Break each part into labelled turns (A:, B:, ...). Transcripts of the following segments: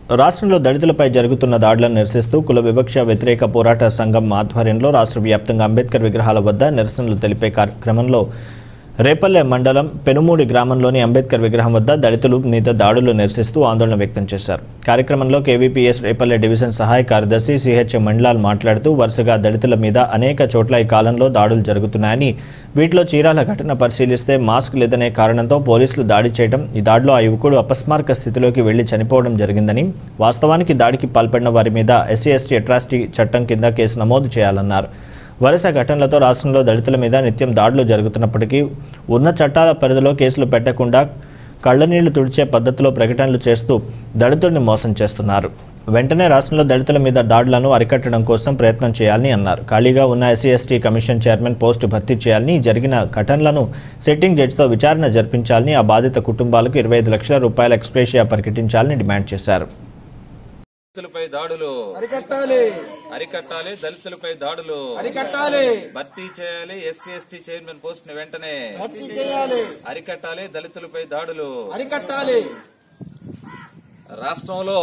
A: రాష్ట్రంలో దళితులపై జరుగుతున్న దాడులను నిరసిస్తూ కుల వివక్ష వ్యతిరేక పోరాట సంఘం ఆధ్వర్యంలో రాష్ట్ర వ్యాప్తంగా అంబేద్కర్ విగ్రహాల వద్ద నిరసనలు తెలిపే కార్యక్రమంలో రేపల్లె మండలం పెనుమూడి గ్రామంలోని అంబేద్కర్ విగ్రహం వద్ద దళితులు మీద దాడులు నిరసిస్తూ ఆందోళన వ్యక్తం చేశారు కార్యక్రమంలో కేవీపీఎస్ రేపల్లె డివిజన్ సహాయ కార్యదర్శి సిహెచ్ మండలాల్ మాట్లాడుతూ వరుసగా దళితుల మీద అనేక చోట్ల ఈ కాలంలో దాడులు జరుగుతున్నాయని వీటిలో చీరాల ఘటన పరిశీలిస్తే మాస్క్ లేదనే కారణంతో పోలీసులు దాడి చేయడం ఈ దాడిలో ఆ యువకుడు అపస్మారక స్థితిలోకి వెళ్లి చనిపోవడం జరిగిందని వాస్తవానికి దాడికి పాల్పడిన వారి మీద ఎస్సీ ఎస్టీ అట్రాసిటీ చట్టం కింద కేసు నమోదు చేయాలన్నారు వరుస ఘటనలతో రాష్ట్రంలో దళితుల మీద నిత్యం దాడులు జరుగుతున్నప్పటికీ ఉన్న చట్టాల పరిధిలో కేసులు పెట్టకుండా కళ్ళనీళ్లు తుడిచే పద్ధతిలో ప్రకటనలు చేస్తూ దళితుడిని మోసం చేస్తున్నారు వెంటనే రాష్ట్రంలో దళితుల మీద దాడులను అరికట్టడం కోసం ప్రయత్నం చేయాలని అన్నారు ఖాళీగా ఉన్న SC ST commission chairman post భర్తీ చేయాలని జరిగిన ఘటనలను సిట్టింగ్ జడ్జితో విచారణ జరిపించాలని ఆ బాధిత కుటుంబాలకు ఇరవై ఐదు లక్షల రూపాయల ఎక్స్ప్రేషియా ప్రకటించాలని డిమాండ్ చేశారు
B: దళితులపై దాడులు
C: అరికట్టాలి
B: అరికట్టాలి దళితులపై దాడులు
C: అరికట్టాలి
B: భర్తీ చేయాలి ఎస్సీ ఎస్టీ చైర్మన్ పోస్ట్ ని వెంటనే
C: భర్తీ చేయాలి
B: అరికట్టాలి దళితులపై దాడులు
C: అరికట్టాలి
B: రాష్ట్రంలో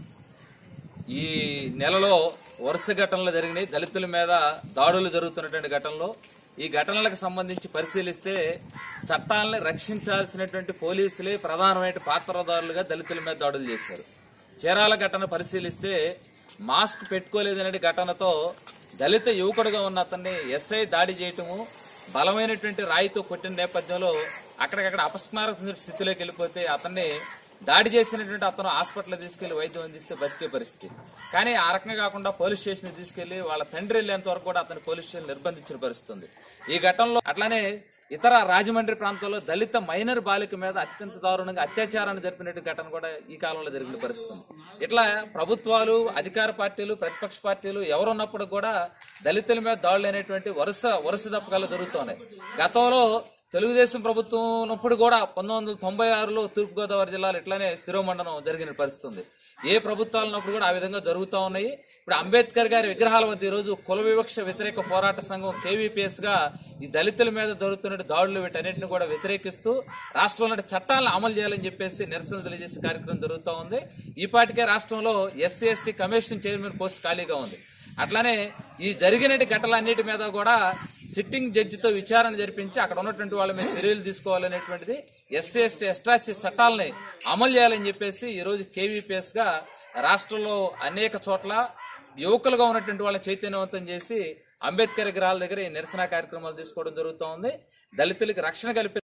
B: ఈ నెలలో వరుస ఘటనలు జరిగినాయి దళితుల మీద దాడులు జరుగుతున్నటువంటి ఘటనలో ఈ ఘటనలకు సంబంధించి పరిశీలిస్తే చట్టాలని రక్షించాల్సినటువంటి పోలీసులే ప్రధానమైన పాత్రదారులుగా దళితుల మీద దాడులు చేశారు చీరాల ఘటన పరిశీలిస్తే మాస్క్ పెట్టుకోలేదనే ఘటనతో దళిత యువకుడుగా ఉన్న అతన్ని ఎస్ఐ దాడి చేయటము బలమైనటువంటి రాయితో కొట్టిన నేపథ్యంలో అక్కడికక్కడ అపస్మారక స్థితిలోకి వెళ్ళిపోతే అతన్ని దాడి చేసినటువంటి అతను హాస్పిటల్ తీసుకెళ్లి వైద్యం అందిస్తే బతికే పరిస్థితి కానీ ఆ రకంగా కాకుండా పోలీస్ స్టేషన్ తీసుకెళ్లి వాళ్ళ తండ్రి వెళ్లేంత వరకు కూడా అతని పోలీస్ స్టేషన్ నిర్బంధించిన పరిస్థితి ఉంది ఈ ఘటనలో అట్లానే ఇతర రాజమండ్రి ప్రాంతంలో దళిత మైనర్ బాలిక మీద అత్యంత దారుణంగా అత్యాచారాన్ని జరిపినట్టు ఘటన కూడా ఈ కాలంలో జరిగిన పరిస్థితి ఉంది. ఇట్లా ప్రభుత్వాలు అధికార పార్టీలు ప్రతిపక్ష పార్టీలు ఎవరున్నప్పుడు కూడా దళితుల మీద దాడులు అనేటువంటి వరుస వరుస దప్పకాలు జరుగుతున్నాయి గతంలో తెలుగుదేశం ప్రభుత్వం ఉన్నప్పుడు కూడా పంతొమ్మిది వందల తొంభై ఆరులో తూర్పుగోదావరి జిల్లాలో ఇట్లానే శిరోమండనం జరిగిన పరిస్థితి ఉంది ఏ ప్రభుత్వాలు ఉన్నప్పుడు కూడా ఆ విధంగా జరుగుతూ ఉన్నాయి ఇప్పుడు అంబేద్కర్ గారి విగ్రహాల వద్ద ఈరోజు కుల వివక్ష వ్యతిరేక పోరాట సంఘం కేవీపీఎస్ గా ఈ దళితుల మీద జరుగుతున్న దాడులు వీటన్నిటిని కూడా వ్యతిరేకిస్తూ రాష్ట్రంలో చట్టాలను అమలు చేయాలని చెప్పేసి నిరసన తెలియజేసే కార్యక్రమం జరుగుతూ ఉంది ఈ పాటికే రాష్ట్రంలో SC ST commission chairman post ఖాళీగా ఉంది అట్లానే ఈ జరిగినటి ఘటనలన్నిటి మీద కూడా సిట్టింగ్ జడ్జితో విచారణ జరిపించి అక్కడ ఉన్నటువంటి వాళ్ళ మీద చర్యలు తీసుకోవాలనేటువంటిది ఎస్సీ ఎస్టీ ఎస్ట్రాచి చట్టాలని అమలు చేయాలని చెప్పేసి ఈ రోజు కేవీపీఎస్ గా రాష్ట్రంలో అనేక చోట్ల యువకులుగా ఉన్నటువంటి వాళ్ళని చైతన్యవంతం చేసి అంబేద్కర్ విగ్రహాల దగ్గర ఈ నిరసన కార్యక్రమాలు తీసుకోవడం జరుగుతూ ఉంది దళితులకి రక్షణ కల్పి